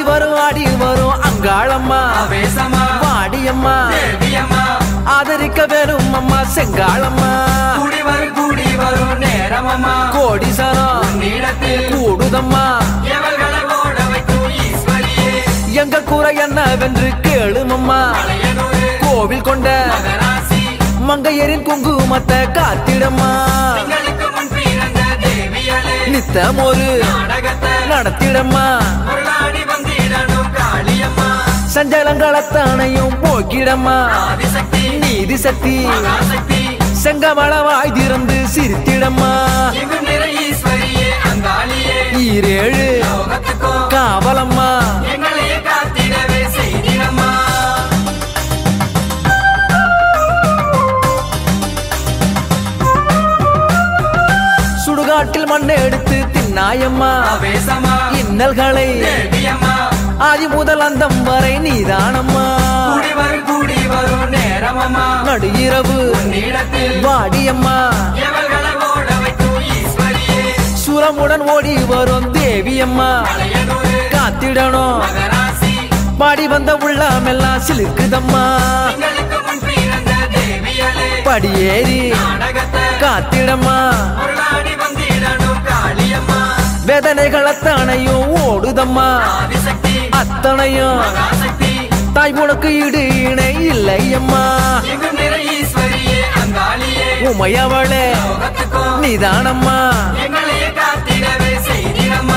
வரும் ஆடி வரும் அங்காளம்மா ஆவேசமா வாடியம்மா தேவியம்மா ஆதரிக்க வெறும் அம்மா செங்காளம்மா கூடி வரும் கூடி வரும் நேரமம்மா கோடிசரம் நீளத்தில் கூடுதம்மா எவர்களை ஓட வைக்கும் ஈஸ்வரியே எங்க கூரை என்னவென்று கேளுமம்மா மலையனூரு கோவில் கொண்ட மகராசி மங்கையரின் குங்குமத்தை காத்திடம்மா எங்களுக்கு முன் பிறந்த தேவியலே நித்தம் ஒரு நாடகத்தை நடத்திடம்மா பொருளாடி வந்திடணும் காளியம்மா சஞ்சலங்களத்தனையும் போக்கிடம்மா ஆதிசக்தி நீதி சக்தி மகாசக்தி செங்கமளவாய் திறந்து சிரித்திடம்மா எங்கும் நிறை ஈஸ்வரியே அங்காளியே ஈரேழு லோகத்துக்கோ காவலம்மா எங்களையே காத்திடவே செய்திடம்மா சுடுகாட்டில் மண்ணை எடுத்து தின்னாயம்மா ஆவேசமா இன்னல்களை தேவியம்மா ஆதி முதல் அந்தம் வரை நீதானம்மா கூடி வரும் கூடி வரும் நேரமம்மா நடு இரவு நீளத்தில் வாடியம்மா எவர்களை ஓட வைக்கும் ஈஸ்வரியே சுரமுடன் ஓடி வரும் தேவியம்மா மலையனூரு காத்திடணும் மகராசி பாடி வந்த உள்ளமெல்லாம் சிலுக்குதம்மா எங்களுக்கு முன் பிறந்த தேவியலே படியேறி நாடகத்தை காத்திடம்மா பொருளாடி வந்திடணும் காளியம்மா வேதனைகள் அத்தனையும் ஓடுதம்மா ஆதிசக்தி அத்தனையும் மகாசக்தி தாய் உனக்கு ஈடு இணை இல்லையம்மா எங்கும் நிறை ஈஸ்வரியே அங்காளியே உமையவளே லோகத்துக்கோ நீதானம்மா எங்களையே காத்திடவே செய்திடம்மா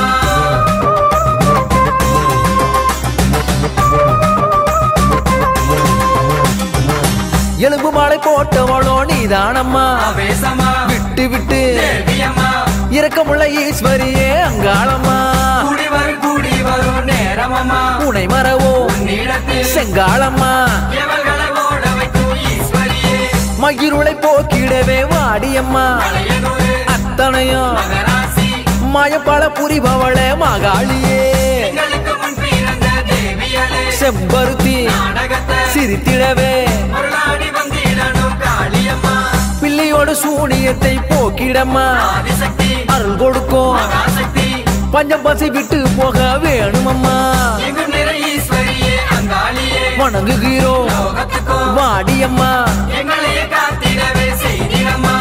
எலும்பு மாலை போட்டவளோ நீதானம்மா ஆவேசமா விட்டு விட்டு தேவியம்மா இரக்கமுள்ள ஈஸ்வரியே அங்காளம்மா கூடி வரும் கூடி வரும் நேரமம்மா உனை மறவோ நீளத்தில் செங்காளம்மா எவர்களை ஓட வைக்கும் ஈஸ்வரியே மகிருளை போக்கிடவே வாடியம்மா மலையனூரு அத்தனையும் மகராசி மாயப்பால புரிபவளே மகாளியே எங்களுக்கு முன் பிறந்த தேவியலே செம்பருத்தி நாடகத்தை சிரித்திடவே பொருளாடி வந்திடணும் காளியம்மா பிள்ளையோட சூனியத்தை போக்கிடம்மா ஆதிசக்தி அருள் கொடுக்கும் மகாசக்தி பஞ்சம் பசி விட்டு போக வேணுமம்மா எங்கும் நிறை ஈஸ்வரியே அங்காளியே வணங்குகிறோம் லோகத்துக்கோ வாடியம்மா எங்களையே காத்திடவே செய்திடம்மா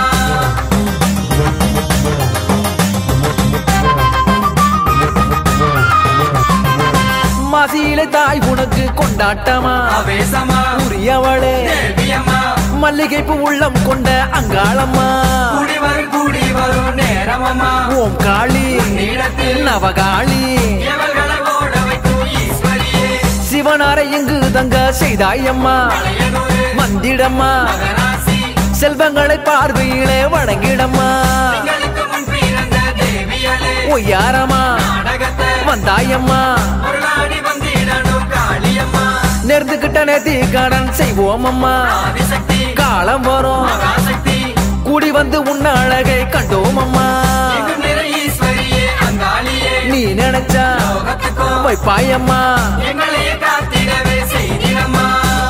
மாசியிலே தாய் உனக்கு கொண்டாட்டமா ஆவேசமா உரியவளே தேவியம்மா மல்லிகைப்பு உள்ளம் கொண்ட அங்காளம்மா கூடி வரும் கூடி வரும் நேரமம்மா ஓம் காளி நீளத்தில் நவகாளி எவர்களை ஓட வைக்கும் ஈஸ்வரியே சிவனாரை எங்கு தங்க செய்தாயம்மா மலையனூரு வந்திடம்மா மகராசி செல்வங்களை பார்வையிலே வணங்கிடம்மா எங்களுக்கு முன் பிறந்த தேவியலே ஒய்யாரமா நாடகத்தை வந்தாயம்மா பொருளாடி வந்திடணும் காளியம்மா நேர்ந்துகிட்ட நேர்த்தி கடன் செய்வோம் அம்மா ஆதிசக்தி காலம் வரும் மகாசக்தி கூடி வந்து உன்ன அழகை கண்டோம் அம்மா எங்கும் நிறை ஈஸ்வரியே அங்காளியே நீ நினைச்சா லோகத்துக்கோ வைப்பாயம்மா எங்களையே காத்திடவே செய்திடம்மா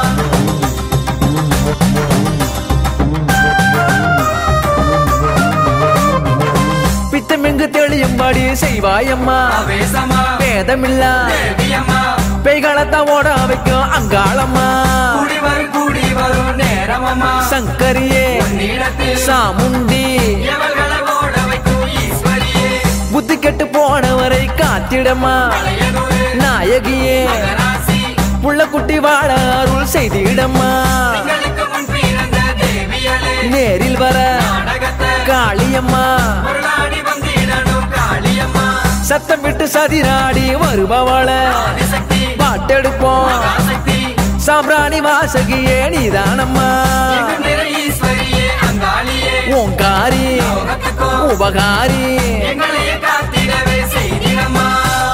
பித்தமெங்கு தெளியும்படி செய்வாயம்மா ஆவேசமா வேதமில்லா தேவியம்மா பெய்களத்தான் ஓட வைக்கும் அங்காளம்மா கூடி வரும் கூடி வரும் நேரமம்மா சங்கரியே நீளத்தில் சாமுண்டி எவர்களை ஓட வைக்கும் ஈஸ்வரியே புத்தி கெட்டு போனவரை காத்திடமா மலையனூரு நாயகியே மகராசி புள்ள குட்டி வாழ அருள் செய்திடம்மா எங்களுக்கு முன் பிறந்த தேவியலே நேரில் வர நாடகத்தை காளியம்மா பொருளாடி வந்திடணும் காளியம்மா சத்தம் விட்டு சதிராடி வருபவள ஆதிசக்தி பாட்டெடுப்போம் மகாசக்தி சாம்பிராணி வாசகியே நீதானம்மா எங்கும் நிறை ஈஸ்வரியே அங்காளியே ஓங்காரி லோகத்துக்கோ உபகாரி எங்களையே காத்திடவே செய்திடம்மா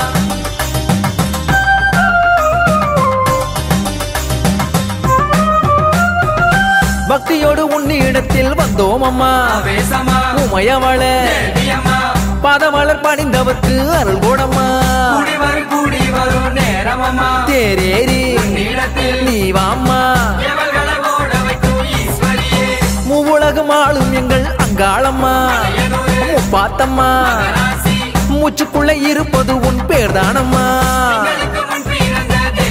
பக்தியோடு உன்னிடத்தில் வந்தோம் அம்மா ஆவேசமா உமையவளே தேவியம்மா பாதமலர் பணிந்தவர்க்கு அருள் கூடம்மா கூடி வரும் கூடி வரும் நேரமம்மா தேரேறி நீளத்தில் நீ வாம்மா எவர்களை ஓட வைக்கும் ஈஸ்வரியே மூவுலகம் ஆளும் எங்கள் அங்காளம்மா மலையனூரு முப்பாத்தம்மா மகராசி மூச்சுக்குள்ள இருப்பது உன் பேர்தானம்மா எங்களுக்கு முன்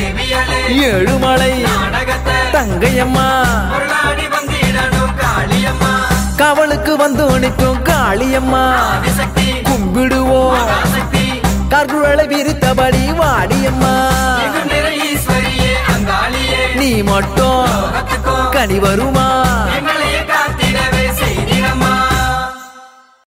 தேவியலே ஏழுமலை நாடகத்தை தங்கையம்மா பொருளாடி வந்திடணும் காளியம்மா கவலுக்கு வந்து நிற்கும் காளியம்மா ஆதிசக்தி கும்பிடுவோம் மகாசக்தி கருளை விரித்தபடி வாடியம்மா எங்கும் நிறை ஈஸ்வரியே அங்காளியே நீ மட்டும் லோகத்துக்கும் கனி வருமா எங்க